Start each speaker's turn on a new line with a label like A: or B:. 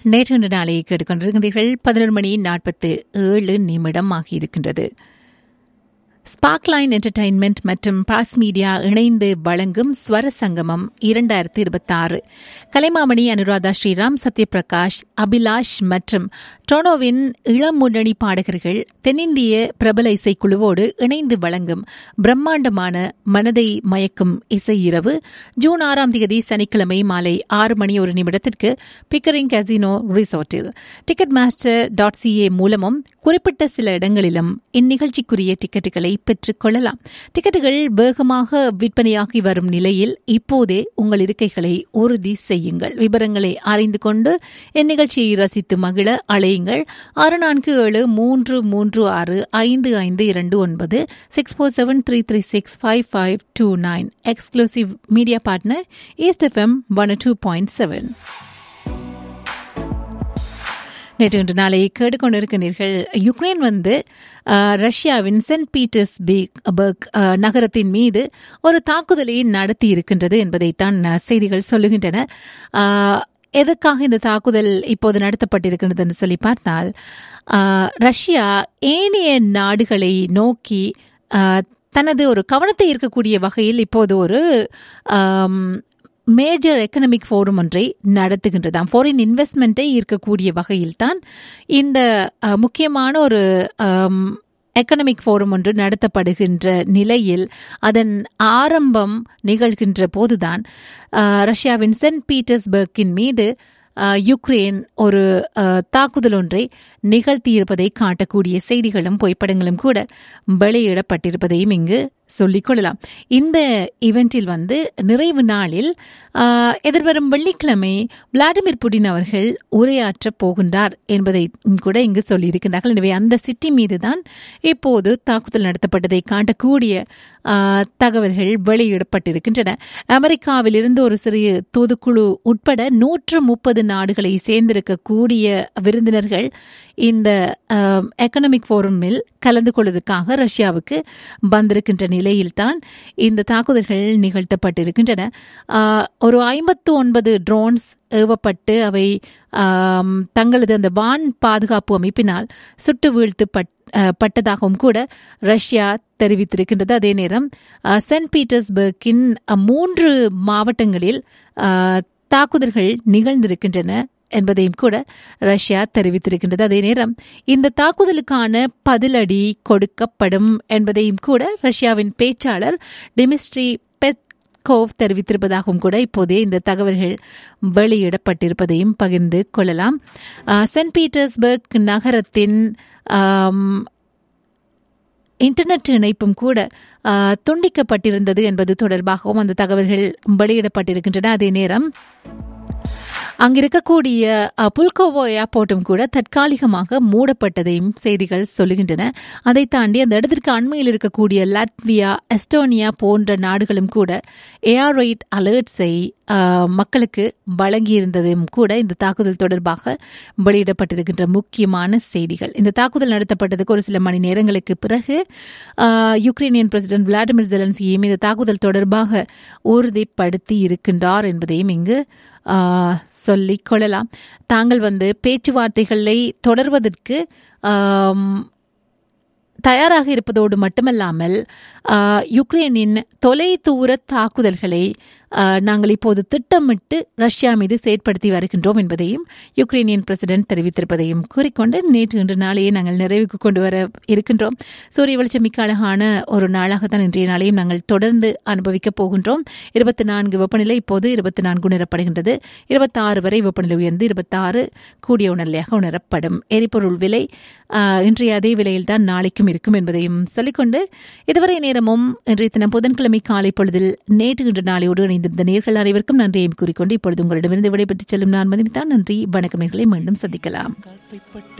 A: நேற்று இன்று நாளை கேட்டுக்கொண்டிருக்கின்றீர்கள் பதினொரு மணி நாற்பத்து ஏழு நிமிடம் ஆகியிருக்கின்றது ஸ்பார்க்லைன் என்டர்டைன்மெண்ட் மற்றும் பாஸ் மீடியா இணைந்து வழங்கும் ஸ்வர சங்கமம் இரண்டாயிரத்தி இருபத்தி ஆறு கலைமாமணி அனுராதா ஸ்ரீராம் சத்யபிரகாஷ் அபிலாஷ் மற்றும் டொனோவின் இளம் முன்னணி பாடகர்கள் தென்னிந்திய பிரபல இசைக்குழுவோடு இணைந்து வழங்கும் பிரம்மாண்டமான மனதை மயக்கும் இசை இரவு ஜூன் ஆறாம் தேதி சனிக்கிழமை மாலை ஆறு மணி ஒரு நிமிடத்திற்கு பிக்கரிங் கசினோ ரிசோர்ட்டில் டிக்கெட் மாஸ்டர் டாட் சிஏ மூலமும் குறிப்பிட்ட சில இடங்களிலும் இந்நிகழ்ச்சிக்குரிய டிக்கெட்டுகளை பெற்றுக் கொள்ளலாம் டிக்கெட்டுகள் வேகமாக விற்பனையாகி வரும் நிலையில் இப்போதே உங்கள் இருக்கைகளை உறுதி செய்யுங்கள் விவரங்களை அறிந்து கொண்டு இந்நிகழ்ச்சியை ரசித்து மகிழ அழையுங்கள் ஆறு நான்கு ஏழு மூன்று மூன்று ஆறு ஐந்து ஐந்து இரண்டு ஒன்பது six four seven three three six five five two nine exclusive media partner east FM one two point seven நேற்று இன்று நாளை கேட்டுக்கொண்டிருக்கிறீர்கள் யுக்ரைன் வந்து ரஷ்யாவின் சென்ட் பீட்டர்ஸ் பர்க் நகரத்தின் மீது ஒரு தாக்குதலை நடத்தி இருக்கின்றது என்பதைத்தான் செய்திகள் சொல்லுகின்றன எதற்காக இந்த தாக்குதல் இப்போது நடத்தப்பட்டிருக்கின்றது என்று சொல்லி பார்த்தால் ரஷ்யா ஏனைய நாடுகளை நோக்கி தனது ஒரு கவனத்தை இருக்கக்கூடிய வகையில் இப்போது ஒரு மேஜர் எக்கனாமிக் ஃபோரம் ஒன்றை நடத்துகின்றதாம் ஃபாரின் இன்வெஸ்ட்மெண்ட்டை ஈர்க்கக்கூடிய வகையில் தான் இந்த முக்கியமான ஒரு எக்கனாமிக் ஃபோரம் ஒன்று நடத்தப்படுகின்ற நிலையில் அதன் ஆரம்பம் நிகழ்கின்ற போதுதான் ரஷ்யாவின் சென்ட் பீட்டர்ஸ்பர்க்கின் மீது யுக்ரைன் ஒரு தாக்குதல் ஒன்றை நிகழ்த்தியிருப்பதை காட்டக்கூடிய செய்திகளும் புகைப்படங்களும் கூட வெளியிடப்பட்டிருப்பதையும் இங்கு சொல்லிக் கொள்ளலாம் இந்த இவெண்டில் வந்து நிறைவு நாளில் எதிர்வரும் வெள்ளிக்கிழமை விளாடிமிர் புடின் அவர்கள் உரையாற்றப் போகின்றார் என்பதை கூட இங்கு சொல்லியிருக்கிறார்கள் எனவே அந்த சிட்டி மீது தான் இப்போது தாக்குதல் நடத்தப்பட்டதை காட்டக்கூடிய தகவல்கள் வெளியிடப்பட்டிருக்கின்றன அமெரிக்காவில் இருந்து ஒரு சிறிய தூதுக்குழு உட்பட நூற்று முப்பது நாடுகளை சேர்ந்திருக்கக்கூடிய விருந்தினர்கள் இந்த எக்கனாமிக் ஃபோரமில் கலந்து கொள்வதற்காக ரஷ்யாவுக்கு வந்திருக்கின்ற நிலையில்தான் இந்த தாக்குதல்கள் நிகழ்த்தப்பட்டிருக்கின்றன ஒரு ஐம்பத்து ஒன்பது ட்ரோன்ஸ் ஏவப்பட்டு அவை தங்களது அந்த வான் பாதுகாப்பு அமைப்பினால் சுட்டு வீழ்த்து பட்டதாகவும் கூட ரஷ்யா தெரிவித்திருக்கின்றது அதே நேரம் சென்ட் பீட்டர்ஸ்பர்க்கின் மூன்று மாவட்டங்களில் தாக்குதல்கள் நிகழ்ந்திருக்கின்றன என்பதையும் கூட ரஷ்யா தெரிவித்திருக்கின்றது அதே நேரம் இந்த தாக்குதலுக்கான பதிலடி கொடுக்கப்படும் என்பதையும் கூட ரஷ்யாவின் பேச்சாளர் டிமிஸ்ட்ரி பெத்கோவ் தெரிவித்திருப்பதாகவும் கூட இப்போதே இந்த தகவல்கள் வெளியிடப்பட்டிருப்பதையும் பகிர்ந்து கொள்ளலாம் சென்ட் பீட்டர்ஸ்பர்க் நகரத்தின் இன்டர்நெட் இணைப்பும் கூட துண்டிக்கப்பட்டிருந்தது என்பது தொடர்பாகவும் அந்த தகவல்கள் வெளியிடப்பட்டிருக்கின்றன அதே நேரம் அங்கிருக்கக்கூடிய புல்கோவோ ஏர்போர்ட்டும் கூட தற்காலிகமாக மூடப்பட்டதையும் செய்திகள் சொல்லுகின்றன அதை தாண்டி அந்த இடத்திற்கு அண்மையில் இருக்கக்கூடிய லாட்வியா எஸ்டோனியா போன்ற நாடுகளும் கூட ஏஆர் ரைட் அலர்ட்ஸை மக்களுக்கு வழங்கியிருந்ததும் கூட இந்த தாக்குதல் தொடர்பாக வெளியிடப்பட்டிருக்கின்ற முக்கியமான செய்திகள் இந்த தாக்குதல் நடத்தப்பட்டதுக்கு ஒரு சில மணி நேரங்களுக்கு பிறகு யுக்ரைனியன் பிரசிடென்ட் விளாடிமிர் ஜெலன்ஸ்கியும் இந்த தாக்குதல் தொடர்பாக உறுதிப்படுத்தி இருக்கின்றார் என்பதையும் இங்கு சொல்லிக் கொள்ளலாம் தாங்கள் வந்து பேச்சுவார்த்தைகளை தொடர்வதற்கு தயாராக இருப்பதோடு மட்டுமல்லாமல் யுக்ரைனின் தொலை தூர தாக்குதல்களை நாங்கள் இப்போது திட்டமிட்டு ரஷ்யா மீது செயற்படுத்தி வருகின்றோம் என்பதையும் யுக்ரைனியன் பிரசிடென்ட் தெரிவித்திருப்பதையும் கூறிக்கொண்டு நேற்று இன்று நாளையே நாங்கள் நிறைவுக்கு கொண்டு வர இருக்கின்றோம் சூரிய வெளிச்சம் மிக்க அழகான ஒரு நாளாகத்தான் இன்றைய நாளையும் நாங்கள் தொடர்ந்து அனுபவிக்கப் போகின்றோம் இருபத்தி நான்கு வெப்பநிலை இப்போது இருபத்தி நான்கு உணரப்படுகின்றது இருபத்தாறு வரை வெப்பநிலை உயர்ந்து இருபத்தாறு கூடிய உணர்நிலையாக உணரப்படும் எரிபொருள் விலை இன்றைய அதே விலையில் தான் நாளைக்கும் இருக்கும் என்பதையும் சொல்லிக்கொண்டு இதுவரை நேரமும் இன்றைய தினம் புதன்கிழமை காலை பொழுதில் நேற்று இன்று நாளையோடு இணைந்திருந்த நேர்கள் அனைவருக்கும் நன்றியை கூறிக்கொண்டு இப்பொழுது உங்களிடமிருந்து விடைபெற்றுச் செல்லும் நான் மதிமித்தான் நன்றி வணக்கம் நேர்களை மீண்டும் சந்திக்கலாம்